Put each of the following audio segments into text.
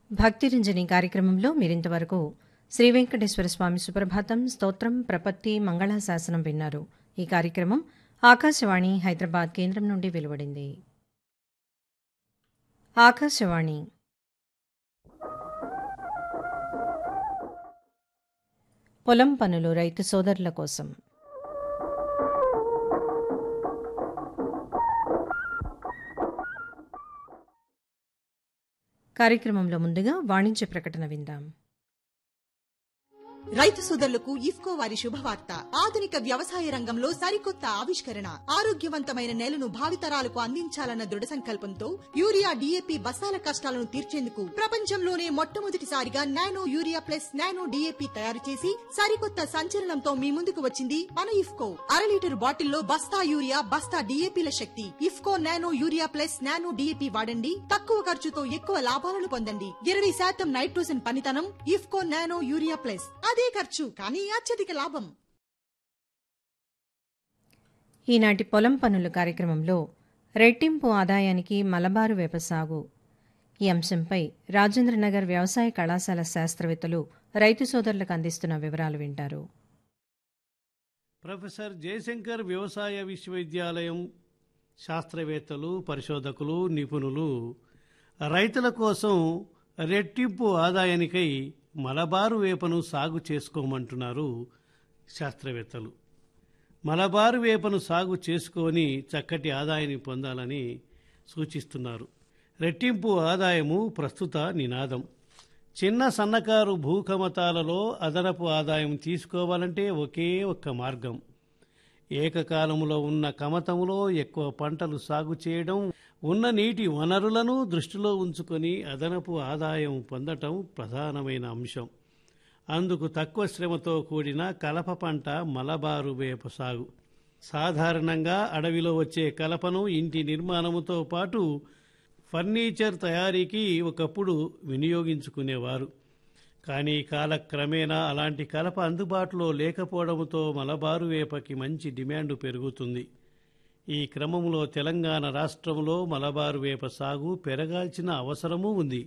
భక్తిరంజని కార్యక్రమంలో మీరింతవరకు శ్రీ వెంకటేశ్వర స్వామి సుప్రభాతం స్తోత్రం ప్రపత్తి మంగళాశాసనం విన్నారు ఈ కార్యక్రమం ఆకాశవాణి హైదరాబాద్ కేంద్రం నుండి వెలువడింది ఆకాశవాణి పొలం పనులు రైతు సోదరుల కోసం కార్యక్రమంలో ముందుగా వాణిజ్య ప్రకటన విందాం రైతు సోదరులకు ఇఫ్కో వారి శుభవార్త ఆధునిక వ్యవసాయ రంగంలో సరికొత్త ఆవిష్కరణ ఆరోగ్యవంతమైన నేలను భావితరాలకు అందించాలన్న దృఢ సంకల్పంతో యూరియా డీఏపీ బస్తాల కష్టాలను తీర్చేందుకు ప్రపంచంలోనే మొట్టమొదటిసారిగా nano urea plus nano DAP తయారు చేసి సరికొత్త సంచలనంతో మీ ముందుకు వచ్చింది మన ఇఫ్కో అర లీటర్ బాటిల్లో బస్తా యూరియా బస్తా డీఏపీల శక్తి IFFCO nano urea plus nano DAP వాడండి తక్కువ ఖర్చుతో ఎక్కువ లాభాలను పొందండి ఇరవై శాతం నైట్రోజన్ పనితనం ఇఫ్కో నానో యూరియా ప్లస్ అదే ఖర్చు కానీ అత్యధిక లాభం ఈనాటి పొలం పనులు కార్యక్రమంలో రెట్టింపు ఆదాయానికి మలబారు వేప సాగు ఈ అంశంపై రాజేంద్రనగర్ వ్యవసాయ కళాశాల శాస్త్రవేత్తలు రైతు సోదరులకు అందిస్తున్న వివరాలు వింటారు ప్రొఫెసర్ జయశంకర్ వ్యవసాయ విశ్వవిద్యాలయం శాస్త్రవేత్తలు పరిశోధకులు నిపుణులు రైతుల కోసం రెట్టింపు ఆదాయానికై మలబారు వేపను సాగు చేసుకోమంటున్నారు శాస్త్రవేత్తలు మలబారు వేపను సాగు చేసుకొని చక్కటి ఆదాయాన్ని పొందాలని సూచిస్తున్నారు రెట్టింపు ఆదాయము ప్రస్తుత నినాదం చిన్న సన్నకారు భూకమతాలలో అదనపు ఆదాయం తీసుకోవాలంటే ఒకే ఒక్క మార్గం ఏకకాలములో ఉన్న కమతములో ఎక్కువ పంటలు సాగు చేయడం ఉన్న నీటి వనరులను దృష్టిలో ఉంచుకొని అదనపు ఆదాయం పొందటం ప్రధానమైన అంశం అందుకు తక్కువ శ్రమతో కూడిన కలప పంట మలబారు వేప సాగు సాధారణంగా అడవిలో వచ్చే కలపను ఇంటి నిర్మాణముతో పాటు ఫర్నిచర్ తయారీకి ఒకప్పుడు వినియోగించుకునేవారు కానీ కాలక్రమేణా అలాంటి కలప అందుబాటులో లేకపోవడంతో మలబారు వేపకి మంచి డిమాండ్ పెరుగుతుంది ఈ క్రమంలో తెలంగాణ రాష్ట్రంలో మలబారు వేప సాగు పెరగాల్సిన అవసరమూ ఉంది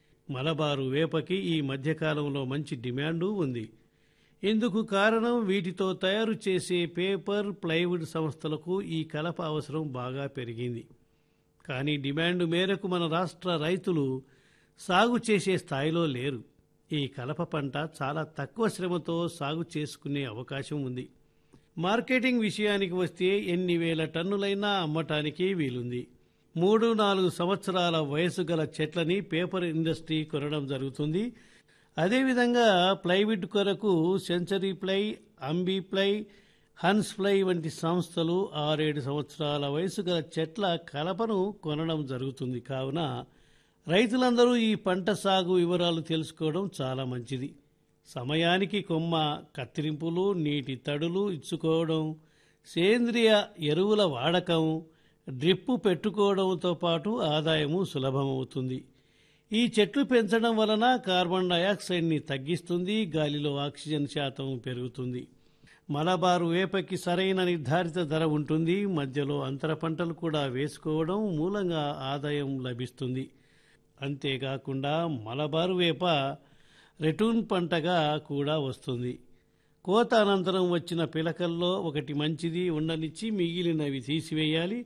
మలబారు వేపకి ఈ మధ్యకాలంలో మంచి డిమాండు ఉంది ఇందుకు కారణం వీటితో తయారు చేసే పేపర్ ప్లైవుడ్ సంస్థలకు ఈ కలప అవసరం బాగా పెరిగింది కానీ డిమాండ్ మేరకు మన రాష్ట్ర రైతులు సాగు చేసే స్థాయిలో లేరు ఈ కలప పంట చాలా తక్కువ శ్రమతో సాగు చేసుకునే అవకాశం ఉంది మార్కెటింగ్ విషయానికి వస్తే ఎన్ని వేల టన్నులైనా అమ్మటానికి వీలుంది మూడు నాలుగు సంవత్సరాల వయసు గల చెట్లని పేపర్ ఇండస్ట్రీ కొనడం జరుగుతుంది అదేవిధంగా ప్లైవుడ్ కొరకు century ply Ambi ply Hans ply వంటి సంస్థలు ఆరేడు సంవత్సరాల వయసు గల చెట్ల కలపను కొనడం జరుగుతుంది కావున రైతులందరూ ఈ పంట సాగు వివరాలు తెలుసుకోవడం చాలా మంచిది సమయానికి కొమ్మ కత్తిరింపులు నీటి తడులు ఇచ్చుకోవడం సేంద్రియ ఎరువుల వాడకం డ్రిప్పు పెట్టుకోవడంతో పాటు ఆదాయము సులభమవుతుంది ఈ చెట్లు పెంచడం వలన కార్బన్ డయాక్సైడ్ని తగ్గిస్తుంది గాలిలో ఆక్సిజన్ శాతం పెరుగుతుంది మలబారు వేపకి సరైన నిర్ధారిత ధర ఉంటుంది మధ్యలో అంతర పంటలు కూడా వేసుకోవడం మూలంగా ఆదాయం లభిస్తుంది అంతేకాకుండా మలబారు వేప రెటూన్ పంటగా కూడా వస్తుంది కోత అనంతరం వచ్చిన పిలకల్లో ఒకటి మంచిది ఉండనిచ్చి మిగిలినవి తీసివేయాలి